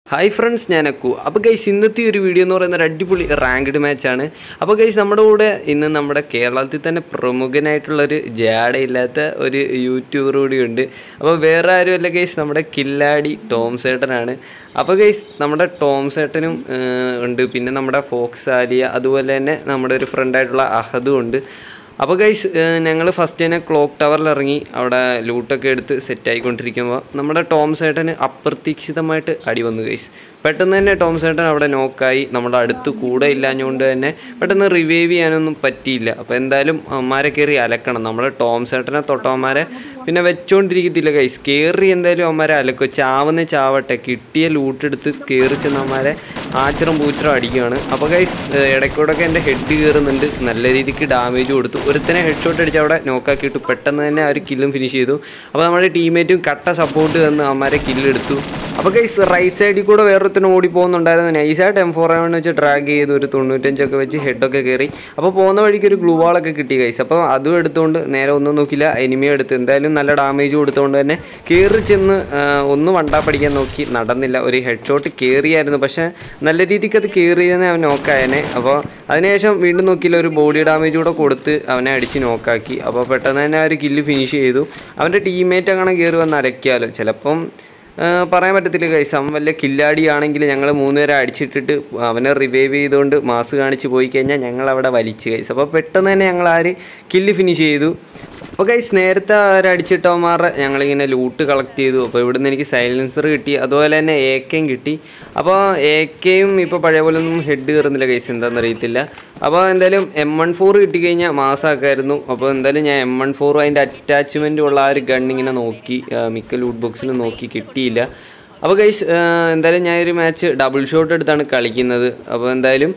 hi friends ഞാൻ അക്കു അപ്പോൾ guys ഇന്നത്തെ ഒരു വീഡിയോ എന്ന് പറയുന്ന ഒരു അടിപൊളി റാങ്ക്ഡ് മാച്ചാണ് അപ്പോൾ ഗൈസ് നമ്മുടെ കൂടെ ഇന്ന് നമ്മുടെ കേരളത്തിൽ തന്നെ പ്രമുഖനായിട്ടുള്ളൊരു ജാടയില്ലാത്ത ഒരു യൂട്യൂബർ കൂടിയുണ്ട് അപ്പോൾ വേറെ ആരുമല്ല ഗൈസ് നമ്മുടെ കില്ലാടി ടോം സേട്ടനാണ് അപ്പോൾ ഗൈസ് നമ്മുടെ ടോം സേട്ടനും ഏഹ്, ഉണ്ട് പിന്നെ നമ്മുടെ ഫോക്സ് ആലിയ അതുപോലെ തന്നെ നമ്മുടെ ഒരു ഫ്രണ്ടായിട്ടുള്ള അഹദും ഉണ്ട് അപ്പോൾ ഗൈസ് ഞങ്ങൾ ഫസ്റ്റ് തന്നെ ക്ലോക്ക് ടവറിൽ ഇറങ്ങി അവിടെ ലൂട്ടൊക്കെ എടുത്ത് സെറ്റ് ആയിക്കൊണ്ടിരിക്കുമ്പോൾ നമ്മുടെ ടോം സേട്ടന് അപ്രതീക്ഷിതമായിട്ട് അടി വന്നു ഗൈസ് പെട്ടെന്ന് തന്നെ ടോം സേട്ടൻ അവിടെ നോക്കായി നമ്മുടെ അടുത്ത് കൂടെ ഇല്ലാഞ്ഞുകൊണ്ട് തന്നെ പെട്ടെന്ന് റിവൈവ് ചെയ്യാനൊന്നും പറ്റിയില്ല അപ്പോൾ എന്തായാലും അമ്മമാരെ കയറി അലക്കണം നമ്മുടെ ടോം സേട്ടനെ തൊട്ടവന്മാരെ പിന്നെ വെച്ചോണ്ടിരിക്കത്തില്ല ഗൈസ് കയറി എന്തായാലും അവന്മാരെ അലക്കും ചാവുന്ന ചാവട്ടെ കിട്ടിയ ലൂട്ടെടുത്ത് കയറി ചെന്നവന്മാരെ ആച്ചറും പൂച്ചറും അടിക്കുകയാണ് അപ്പോൾ ഗൈസ് ഇടയ്ക്കൂടൊക്കെ എൻ്റെ ഹെഡ് കയറുന്നുണ്ട് നല്ല രീതിക്ക് ഡാമേജ് കൊടുത്തു ഒരുത്തനെ ഹെഡ് ഷോട്ട് അടിച്ച് അവിടെ നോക്കാക്കിയിട്ടു പെട്ടെന്ന് തന്നെ ആ ഒരു കില്ലും ഫിനിഷ് ചെയ്തു അപ്പോൾ നമ്മുടെ ടീമേറ്റും കട്ട സപ്പോർട്ട് തന്ന് അവന്മാരെ കില്ലെടുത്തു അപ്പോൾ ഗൈസ് റൈറ്റ് സൈഡിൽ കൂടെ വേറൊരുത്തനും ഓടി പോകുന്നുണ്ടായിരുന്നു നൈസായിട്ട് എം ഫോർ ആവൺ വെച്ച് ഡ്രാഗ് ചെയ്ത് ഒരു തൊണ്ണൂറ്റഞ്ചൊക്കെ വെച്ച് ഹെഡൊക്കെ കയറി അപ്പോൾ പോകുന്ന വഴിക്ക് ഒരു ഗ്ലൂ വാളൊക്കെ കിട്ടി ഗൈസ് അപ്പോൾ അതും എടുത്തുകൊണ്ട് നേരെ ഒന്നും നോക്കില്ല എനിമി എടുത്ത് എന്തായാലും നല്ല ഡാമേജ് കൊടുത്തുകൊണ്ട് തന്നെ കയറി ചെന്ന് ആ, ഒന്ന് വണ്ടാ പഠിക്കാൻ നോക്കി നടന്നില്ല ഒരു ഹെഡ് ഷോട്ട് കയറിയായിരുന്നു പക്ഷേ നല്ല രീതിക്ക് അത് കയറിയെന്ന് അവൻ നോക്കായനെ അപ്പോൾ അതിനുശേഷം വീണ്ടും നോക്കിയില്ല ഒരു ബോഡി ഡാമേജ് കൂടെ കൊടുത്ത് അവനെ അടിച്ച് നോക്കാക്കി അപ്പോൾ പെട്ടെന്ന് തന്നെ ആ ഒരു കില്ല് ഫിനിഷ് ചെയ്തു അവൻ്റെ ടീമേറ്റ് അങ്ങനെ കയറി വന്ന് അരയ്ക്കാമല്ലോ ചിലപ്പം ആ, പറയാൻ പറ്റത്തില്ല കൈസ് അവൻ വല്ല കില്ലാടി ആണെങ്കിൽ ഞങ്ങൾ മൂന്നുപേരെ അടിച്ചിട്ടിട്ട് അവനെ റിവൈവ് ചെയ്തുകൊണ്ട് മാസ് കാണിച്ച് പോയി കഴിഞ്ഞാൽ ഞങ്ങൾ അവിടെ വലിച്ച് കൈസ് അപ്പോൾ പെട്ടെന്ന് തന്നെ ഞങ്ങൾ ആര് കില്ല് ഫിനിഷ് ചെയ്തു അപ്പോൾ ഗൈസ് നേരത്തെ അവരടിച്ചിട്ടവന്മാരുടെ ഞങ്ങളിങ്ങനെ ലൂട്ട് കളക്ട് ചെയ്തു അപ്പോൾ ഇവിടുന്ന് എനിക്ക് സൈലൻസർ കിട്ടി അതുപോലെ തന്നെ എ കെയും കിട്ടി അപ്പോൾ എ കെയും ഇപ്പോൾ പഴയ പോലെ ഒന്നും ഹെഡ് കയറുന്നില്ല ഗൈസ് എന്താണെന്ന് അറിയത്തില്ല അപ്പോൾ എന്തായാലും എം വൺ ഫോർ കിട്ടിക്കഴിഞ്ഞാൽ മാസമാക്കായിരുന്നു അപ്പോൾ എന്തായാലും ഞാൻ എം വൺ ഫോറും അതിൻ്റെ അറ്റാച്ച്മെൻറ്റും ഉള്ള ആ ഒരു ഗൺ ഇങ്ങനെ നോക്കി ആ, മിക്ക ലൂട്ട് ബോക്സിലും നോക്കി കിട്ടിയില്ല അപ്പോൾ ഗൈസ് എന്തായാലും ഞാൻ ഒരു മാച്ച് ഡബിൾ ഷോട്ട് എടുത്താണ് കളിക്കുന്നത് അപ്പോൾ എന്തായാലും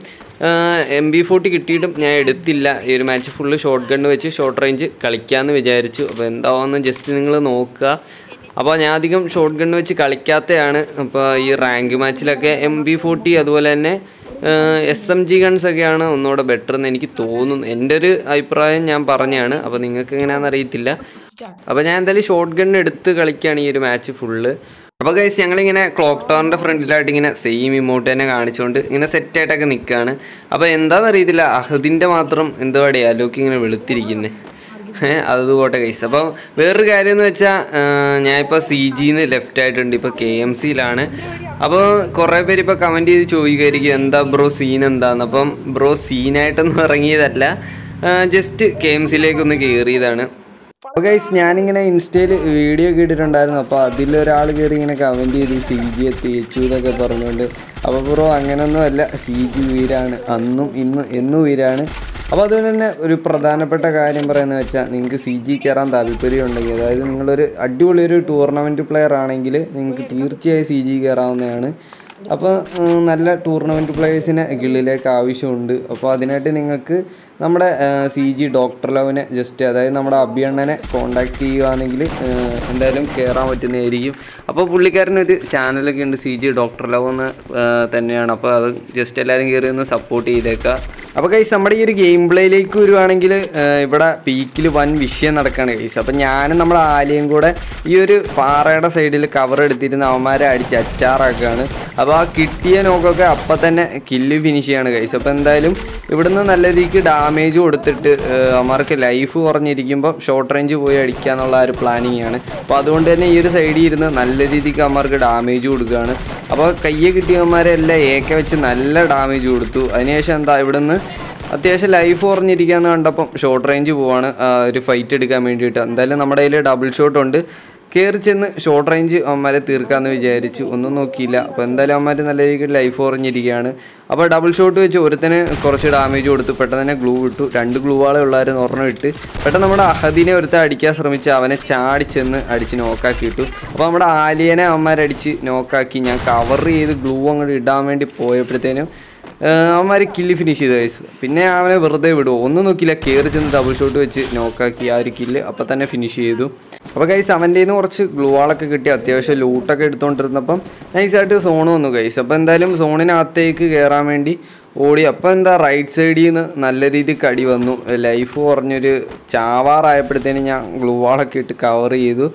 എം ബി ഫോർട്ടി കിട്ടിയിട്ടും ഞാൻ എടുത്തില്ല ഈ ഒരു മാച്ച് ഫുള്ള് ഷോർട്ട് ഗണ്ണ് വെച്ച് ഷോർട്ട് റേഞ്ച് കളിക്കാമെന്ന് വിചാരിച്ചു അപ്പോൾ എന്താവുമെന്ന് ജസ്റ്റ് നിങ്ങൾ നോക്കുക അപ്പോൾ ഞാൻ അധികം ഷോർട്ട് ഗണ്ണ് വെച്ച് കളിക്കാത്തതാണ് അപ്പോൾ ഈ റാങ്ക് മാച്ചിലൊക്കെ എം ബി ഫോർട്ടി അതുപോലെ തന്നെ എസ് എം ജി ഗൺസ് ഒക്കെയാണ് ഒന്നുകൂടെ ബെറ്റർ എന്ന് എനിക്ക് തോന്നുന്നു എൻ്റെ ഒരു അഭിപ്രായം ഞാൻ പറഞ്ഞാണ് അപ്പോൾ നിങ്ങൾക്ക് എങ്ങനെയാണെന്ന് അറിയത്തില്ല അപ്പോൾ ഞാൻ എന്തായാലും ഷോർട്ട് ഗണ്ണ് എടുത്ത് കളിക്കുകയാണ് ഈ ഒരു മാച്ച് ഫുള്ള് അപ്പോൾ ഗൈസ് ഞങ്ങളിങ്ങനെ ക്ലോക്ക് ടവറിൻ്റെ ഫ്രണ്ടിലായിട്ട് ഇങ്ങനെ സെയിം ഇമോട്ട് തന്നെ കാണിച്ചുകൊണ്ട് ഇങ്ങനെ സെറ്റായിട്ടൊക്കെ നിൽക്കുകയാണ് അപ്പോൾ എന്താണെന്ന് അറിയത്തില്ല അഹദിൻ്റെ മാത്രം എന്തോ അലോക്ക് ഇങ്ങനെ വെളുത്തിരിക്കുന്നത് ഏഹ് അത് പോട്ടെ ഗൈസ് അപ്പോൾ വേറൊരു കാര്യം എന്ന് വെച്ചാൽ ഞാനിപ്പോൾ സി ജിന്ന് ലെഫ്റ്റ് ആയിട്ടുണ്ട് ഇപ്പോൾ കെ എം സിയിലാണ് അപ്പോൾ കുറേ പേര് ഇപ്പോൾ കമൻറ്റ് ചെയ്ത് ചോദിക്കുമായിരിക്കും എന്താ ബ്രോ സീൻ എന്താന്ന് അപ്പം ബ്രോ സീനായിട്ടൊന്നും ഇറങ്ങിയതല്ല ജസ്റ്റ് കെ എം സിയിലേക്കൊന്ന് കയറിയതാണ് അപ്പോൾ ഗൈസ് ഞാനിങ്ങനെ ഇൻസ്റ്റയിൽ വീഡിയോ ഒക്കെ ഇട്ടിട്ടുണ്ടായിരുന്നു അപ്പോൾ അതിലൊരാൾ കയറി ഇങ്ങനെ കമൻറ്റ് ചെയ്ത് സി ജി എത്തിച്ചു എന്നൊക്കെ പറഞ്ഞുകൊണ്ട് അപ്പോൾ ബ്രോ അങ്ങനെയൊന്നും അല്ല സി ജി ഉയരാണ് അന്നും ഇന്നും എന്നും ഉയരാണ് അപ്പോൾ അതുകൊണ്ട് തന്നെ ഒരു പ്രധാനപ്പെട്ട കാര്യം പറയുന്നത് വെച്ചാൽ നിങ്ങൾക്ക് സി ജി കയറാൻ താല്പര്യം ഉണ്ടെങ്കിൽ അതായത് നിങ്ങളൊരു അടിപൊളി ഒരു ടൂർണമെൻറ്റ് പ്ലെയർ ആണെങ്കിൽ നിങ്ങൾക്ക് തീർച്ചയായും സി ജി കയറാവുന്നതാണ് അപ്പോൾ ഉം, നല്ല ടൂർണമെൻറ്റ് പ്ലേയേഴ്സിനെ ഗിള്ളിലേക്ക് ആവശ്യമുണ്ട് അപ്പോൾ അതിനായിട്ട് നിങ്ങൾക്ക് നമ്മുടെ സി ജി ഡോക്ടർ ലവിനെ ജസ്റ്റ് അതായത് നമ്മുടെ അഭിയണ്ണനെ കോണ്ടാക്ട് ചെയ്യുകയാണെങ്കിൽ ഏഹ്, എന്തായാലും കയറാൻ പറ്റുന്നതായിരിക്കും അപ്പോൾ പുള്ളിക്കാരനൊരു ചാനലൊക്കെ ഉണ്ട് സി ജി ഡോക്ടർ ലവ് എന്ന് ഏഹ്, തന്നെയാണ് അപ്പോൾ അത് ജസ്റ്റ് എല്ലാവരും കയറി ഒന്ന് സപ്പോർട്ട് ചെയ്തേക്കുക അപ്പോൾ കൈസ് നമ്മുടെ ഈ ഒരു ഗെയിം പ്ലേയിലേക്ക് വരുവാണെങ്കിൽ ഇവിടെ പീക്കിൽ വൻ വിഷയം നടക്കുകയാണ് കൈസ് അപ്പോൾ ഞാനും നമ്മുടെ ആലയും കൂടെ ഈ ഒരു പാറയുടെ സൈഡിൽ കവർ എടുത്തിരുന്ന അവന്മാരെ അടിച്ച് അച്ചാറാക്കുകയാണ് അപ്പോൾ ആ കിട്ടിയ നോക്കൊക്കെ അപ്പം തന്നെ കില്ല് ഫിനിഷ് ചെയ്യാണ് കൈസ് അപ്പോൾ എന്തായാലും ഇവിടുന്ന് നല്ല രീതിക്ക് ഡാമേജ് കൊടുത്തിട്ട് ഏഹ്, അവന്മാർക്ക് ലൈഫ് കുറഞ്ഞിരിക്കുമ്പോൾ ഷോർട്ട് റേഞ്ച് പോയി അടിക്കുക എന്നുള്ള ആ ഒരു പ്ലാനിങ് ആണ് അപ്പോൾ അതുകൊണ്ട് തന്നെ ഈ ഒരു സൈഡിൽ ഇരുന്ന് നല്ല രീതിക്ക് അവന്മാർക്ക് ഡാമേജ് കൊടുക്കുകയാണ് അപ്പോൾ കയ്യെ കിട്ടിയവന്മാരെ എല്ലാം ഏക്ക വെച്ച് നല്ല ഡാമേജ് കൊടുത്തു അതിനുശേഷം എന്താ ഇവിടുന്ന് അത്യാവശ്യം ലൈഫ് കുറഞ്ഞിരിക്കാന്ന് കണ്ടപ്പം ഷോർട്ട് റേഞ്ച് പോവാണ് ആ, ഒരു ഫൈറ്റ് എടുക്കാൻ വേണ്ടിയിട്ട് എന്തായാലും നമ്മുടെ കയ്യിൽ ഡബിൾ ഷോട്ട് ഉണ്ട് കയറി ചെന്ന് ഷോർട്ട് റേഞ്ച് അവന്മാരെ തീർക്കാമെന്ന് വിചാരിച്ചു ഒന്നും നോക്കിയില്ല അപ്പോൾ എന്തായാലും അവന്മാർ നല്ല രീതിക്ക് ലൈഫ് കുറഞ്ഞിരിക്കുകയാണ് അപ്പോൾ ഡബിൾ ഷോട്ട് വെച്ച് ഒരുത്തന് കുറച്ച് ഡാമേജ് കൊടുത്തു പെട്ടെന്ന് തന്നെ ഗ്ലൂ ഇട്ടു രണ്ട് ഗ്ലൂ ആളെ ഉള്ളായിരുന്നു ഒരെണ്ണം ഇട്ട് പെട്ടെന്ന് നമ്മുടെ അഹദിനെ ഒരുത്ത അടിക്കാൻ ശ്രമിച്ച് അവനെ ചാടി ചെന്ന് അടിച്ച് നോക്കാക്കി ഇട്ടു അപ്പോൾ നമ്മുടെ ആലിയനെ അവന്മാരടിച്ച് നോക്കാക്കി ഞാൻ കവർ ചെയ്ത് ഗ്ലൂ അങ്ങോട്ട് ഇടാൻ വേണ്ടി പോയപ്പോഴത്തേനും അവന്മാർ കില്ല് ഫിനിഷ് ചെയ്ത് ഗൈസ് പിന്നെ അവനെ വെറുതെ വിടുമോ ഒന്നും നോക്കിയില്ല കയറി ചെന്ന് ഡബിൾ ഷോട്ട് വെച്ച് നോക്കാക്കി ആ ഒരു കില്ല് അപ്പം തന്നെ ഫിനിഷ് ചെയ്തു അപ്പോൾ ഗൈസ് അവൻ്റെ നിന്ന് കുറച്ച് ഗ്ലൂവാളൊക്കെ കിട്ടി അത്യാവശ്യം ലൂട്ടൊക്കെ എടുത്തുകൊണ്ടിരുന്നപ്പം നൈസായിട്ട് സോൺ വന്നു ഗൈസ് അപ്പോൾ എന്തായാലും സോണിനകത്തേക്ക് കയറാൻ വേണ്ടി ഓടി അപ്പോൾ എന്താ റൈറ്റ് സൈഡിൽ നിന്ന് നല്ല രീതിക്ക് അടി വന്നു ലൈഫ് കുറഞ്ഞൊരു ചാവാറായപ്പോഴത്തേനും ഞാൻ ഗ്ലൂ വാളൊക്കെ ഇട്ട് കവർ ചെയ്തു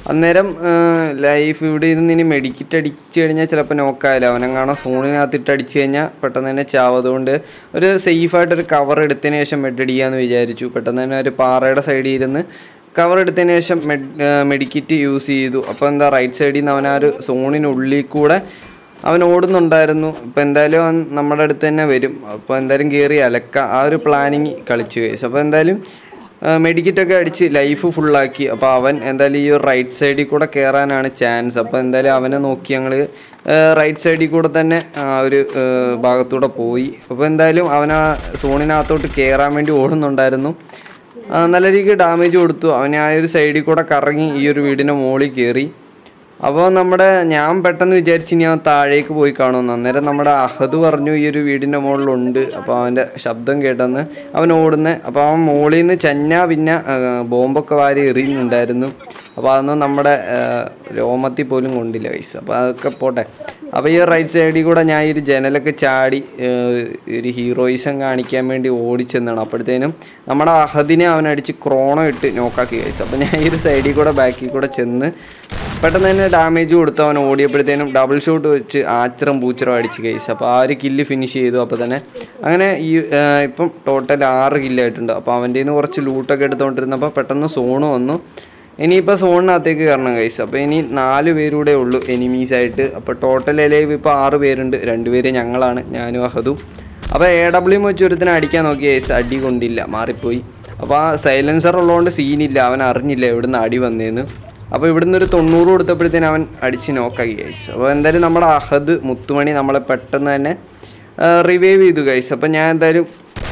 അന്നേരം ലൈഫ് ഇവിടെ ഇരുന്ന് ഇനി മെഡിക്കറ്റ് അടിച്ചു കഴിഞ്ഞാൽ ചിലപ്പോൾ നോക്കായാലും അവനെങ്ങാണോ സോണിനകത്തിട്ട് അടിച്ചു കഴിഞ്ഞാൽ പെട്ടെന്ന് തന്നെ ചാവും അതുകൊണ്ട് ഒരു സേഫായിട്ടൊരു കവർ എടുത്തതിന് ശേഷം മെഡ് അടിക്കാമെന്ന് വിചാരിച്ചു പെട്ടെന്ന് തന്നെ ഒരു പാറയുടെ സൈഡിൽ ഇരുന്ന് കവർ എടുത്തതിന് ശേഷം മെഡ് മെഡിക്കറ്റ് യൂസ് ചെയ്തു അപ്പോൾ എന്താ റൈറ്റ് സൈഡിൽ നിന്ന് അവൻ ആ ഒരു സോണിനുള്ളിൽ കൂടെ അവൻ ഓടുന്നുണ്ടായിരുന്നു അപ്പോൾ എന്തായാലും അവൻ നമ്മുടെ അടുത്ത് തന്നെ വരും അപ്പോൾ എന്തായാലും കയറി അലക്ക ആ ഒരു പ്ലാനിങ് കളിച്ചു കഴിച്ചു അപ്പോൾ എന്തായാലും മെഡിക്കറ്റൊക്കെ അടിച്ച് ലൈഫ് ഫുള്ളാക്കി അപ്പോൾ അവൻ എന്തായാലും ഈ ഒരു റൈറ്റ് സൈഡിൽ കൂടെ കയറാനാണ് ചാൻസ് അപ്പോൾ എന്തായാലും അവനെ നോക്കി ഞങ്ങൾ റൈറ്റ് സൈഡിൽ കൂടെ തന്നെ ആ ഒരു ആ, ഭാഗത്തൂടെ പോയി അപ്പോൾ എന്തായാലും അവൻ ആ സോണിനകത്തോട്ട് കയറാൻ വേണ്ടി ഓടുന്നുണ്ടായിരുന്നു ആ, നല്ല രീതിക്ക് ഡാമേജ് കൊടുത്തു അവനെ ആ ഒരു സൈഡിൽ കൂടെ കറങ്ങി ഈ ഒരു വീടിൻ്റെ മുകളിൽ കയറി അപ്പോൾ നമ്മുടെ ഞാൻ പെട്ടെന്ന് വിചാരിച്ച് ഇനി അവൻ താഴേക്ക് പോയി കാണുമെന്ന് അന്നേരം നമ്മുടെ അഹദ് പറഞ്ഞു ഈ ഒരു വീടിൻ്റെ മുകളിലുണ്ട് അപ്പോൾ അവൻ്റെ ശബ്ദം കേട്ടെന്ന് അവൻ ഓടുന്നത് അപ്പോൾ അവൻ മുകളിൽ നിന്ന് ചന്ന പിന്നെ ആ, ബോംബൊക്കെ വാരി എറിയുന്നുണ്ടായിരുന്നു അപ്പോൾ അതൊന്നും നമ്മുടെ ആ, രോമത്തിൽ പോലും കൊണ്ടില്ല വയസ്സ് അപ്പോൾ അതൊക്കെ പോട്ടെ അപ്പോൾ ഈ റൈറ്റ് സൈഡിൽ കൂടെ ഞാൻ ഈ ഒരു ജനലൊക്കെ ചാടി ആ, ഒരു ഹീറോയിസം കാണിക്കാൻ വേണ്ടി ഓടിച്ചെന്നാണ് അപ്പോഴത്തേനും നമ്മുടെ അഹദിനെ അവൻ അടിച്ച് ക്രോണോ ഇട്ട് നോക്കാക്കി കഴിച്ചു അപ്പോൾ ഞാൻ ഈ ഒരു സൈഡിൽ കൂടെ ബാക്കിൽ കൂടെ ചെന്ന് പെട്ടെന്ന് തന്നെ ഡാമേജ് കൊടുത്ത് അവൻ ഓടിയപ്പോഴത്തേനും ഡബിൾ ഷോട്ട് വെച്ച് ആച്ചിറം പൂച്ചിറം അടിച്ച് കഴിച്ചു അപ്പോൾ ആ ഒരു കില്ല് ഫിനിഷ് ചെയ്തു അപ്പോൾ തന്നെ അങ്ങനെ ഈ ആ, ഇപ്പം ടോട്ടൽ ആറ് കില്ലായിട്ടുണ്ട് അപ്പോൾ അവൻ്റെ നിന്ന് കുറച്ച് ലൂട്ടൊക്കെ എടുത്തുകൊണ്ടിരുന്നപ്പോൾ പെട്ടെന്ന് സോണ് വന്നു ഇനിയിപ്പോൾ സോണിനകത്തേക്ക് കയറണം കഴിച്ചു അപ്പോൾ ഇനി നാല് പേരൂടെ ഉള്ളൂ എനിമീസായിട്ട് അപ്പോൾ ടോട്ടൽ എലൈവ് ഇപ്പോൾ ആറ് പേരുണ്ട് രണ്ടുപേര് ഞങ്ങളാണ് ഞാനും അഹദും അപ്പോൾ എ ഡബ്ല്യു വെച്ച് ഒരുത്തിനെ അടിക്കാൻ നോക്കി കേസ് അടി കൊണ്ടില്ല മാറിപ്പോയി അപ്പോൾ ആ സൈലൻസർ ഉള്ളതുകൊണ്ട് സീനില്ല അവൻ അറിഞ്ഞില്ല എവിടുന്ന് അടി വന്നേന്ന് അപ്പോൾ ഇവിടുന്ന് ഒരു തൊണ്ണൂറ് കൊടുത്തപ്പോഴത്തേനും അവൻ അടിച്ച് നോക്കാക്കി ഗൈസ് അപ്പോൾ എന്തായാലും നമ്മുടെ അഹദ് മുത്തുമണി നമ്മളെ പെട്ടെന്ന് തന്നെ റിവൈവ് ചെയ്തു ഗൈസ് അപ്പോൾ ഞാൻ എന്തായാലും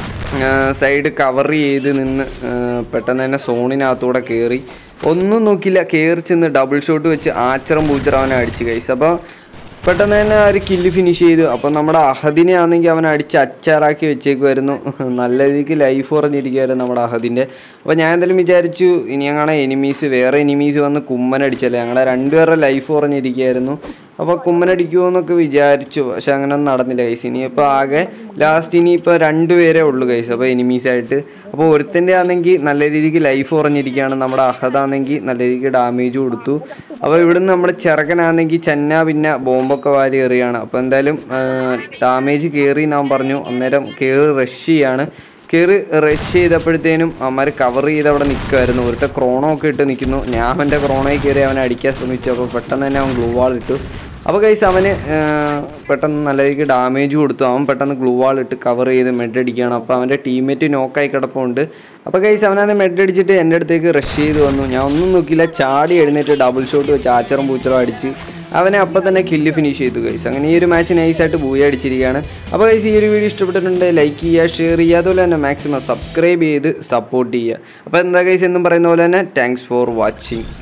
സൈഡ് കവർ ചെയ്ത് നിന്ന് ആ, പെട്ടെന്ന് തന്നെ സോണിനകത്തൂടെ കയറി ഒന്നും നോക്കില്ല കയറി ചെന്ന് ഡബിൾ ഷോട്ട് വെച്ച് ആച്ചറം പൂച്ചറം അവനെ അടിച്ച് കഴിച്ചു അപ്പോൾ പെട്ടെന്ന് തന്നെ ആ ഒരു കില്ല് ഫിനിഷ് ചെയ്തു അപ്പോൾ നമ്മുടെ അഹദിനെ ആണെങ്കിൽ അവൻ അടിച്ച് അച്ചാറാക്കി വെച്ചേക്കുമായിരുന്നു നല്ല രീതിക്ക് ലൈഫ് കുറഞ്ഞിരിക്കുമായിരുന്നു നമ്മുടെ അഹദിൻ്റെ അപ്പോൾ ഞാൻ എന്തായാലും വിചാരിച്ചു ഇനി ഞങ്ങളുടെ എനിമീസ് വേറെ എനിമീസ് വന്ന് കുമ്മനടിച്ചല്ലേ ഞങ്ങളുടെ രണ്ടുപേരുടെ ലൈഫ് കുറഞ്ഞിരിക്കുകയായിരുന്നു അപ്പോൾ കുമ്മനടിക്കുമോ എന്നൊക്കെ വിചാരിച്ചു പക്ഷെ അങ്ങനെ ഒന്നും നടന്നില്ല കൈസ് ഇനിയിപ്പോൾ ആകെ ലാസ്റ്റ് ഇനിയിപ്പോൾ രണ്ടുപേരേ ഉള്ളൂ കൈസ് അപ്പോൾ എനിമീസായിട്ട് അപ്പോൾ ഒരുത്തൻ്റെ ആണെങ്കിൽ നല്ല രീതിക്ക് ലൈഫ് കുറഞ്ഞിരിക്കുകയാണ് നമ്മുടെ അഹദാണെങ്കിൽ നല്ല രീതിക്ക് ഡാമേജ് കൊടുത്തു അപ്പോൾ ഇവിടുന്ന് നമ്മുടെ ചെറുക്കനാണെങ്കിൽ ചെന്ന പിന്നെ ബോംബൊക്കെ വാരി എറിയാണ് അപ്പോൾ എന്തായാലും ഡാമേജ് കയറി ഞാൻ പറഞ്ഞു അന്നേരം കയറി റഷ് ചെയ്യാണ് കയറി റഷ് ചെയ്തപ്പോഴത്തേനും അവന്മാർ കവർ ചെയ്ത് അവിടെ നിൽക്കുമായിരുന്നു ഒരുത്ത ക്രോണോ ഒക്കെ ഇട്ട് നിൽക്കുന്നു ഞാൻ അവൻ്റെ ക്രോണോയിൽ കയറി അവനെ അടിക്കാൻ ശ്രമിച്ചു അപ്പോൾ പെട്ടെന്ന് തന്നെ അവൻ ഗ്ലൂ വാൾ ഇട്ടു അപ്പോൾ കൈസ് അവന് ആ, പെട്ടെന്ന് നല്ല രീതിക്ക് ഡാമേജ് കൊടുത്തു അവൻ പെട്ടെന്ന് ഗ്ലൂ വാൾ ഇട്ട് കവർ ചെയ്ത് മെഡ് അടിക്കുകയാണ് അപ്പോൾ അവൻ്റെ ടീമേറ്റ് നോക്കായി കിടപ്പുണ്ട് അപ്പോൾ കൈസ് അവനത് മെഡ് അടിച്ചിട്ട് എൻ്റെ അടുത്തേക്ക് റഷ് ചെയ്ത് വന്നു ഞാൻ ഒന്നും നോക്കിയില്ല ചാടി എഴുന്നേറ്റ് ഡബിൾ ഷോട്ട് വെച്ച് ആച്ചറും പൂച്ചറും അടിച്ച് അവനെ അപ്പം തന്നെ കില്ല് ഫിനിഷ് ചെയ്തു ഗൈസ് അങ്ങനെ ഈ ഒരു മാച്ച് നൈസായിട്ട് ബൂയ അടിച്ചിരിക്കുകയാണ് അപ്പോൾ ഗൈസ് ഈ ഒരു വീഡിയോ ഇഷ്ടപ്പെട്ടിട്ടുണ്ടെങ്കിൽ ലൈക്ക് ചെയ്യുക ഷെയർ ചെയ്യുക അതുപോലെ തന്നെ മാക്സിമം സബ്സ്ക്രൈബ് ചെയ്ത് സപ്പോർട്ട് ചെയ്യുക അപ്പോൾ എന്താ ഗൈസ് എന്നും പറയുന്ന പോലെ തന്നെ താങ്ക്സ് ഫോർ വാച്ചിങ്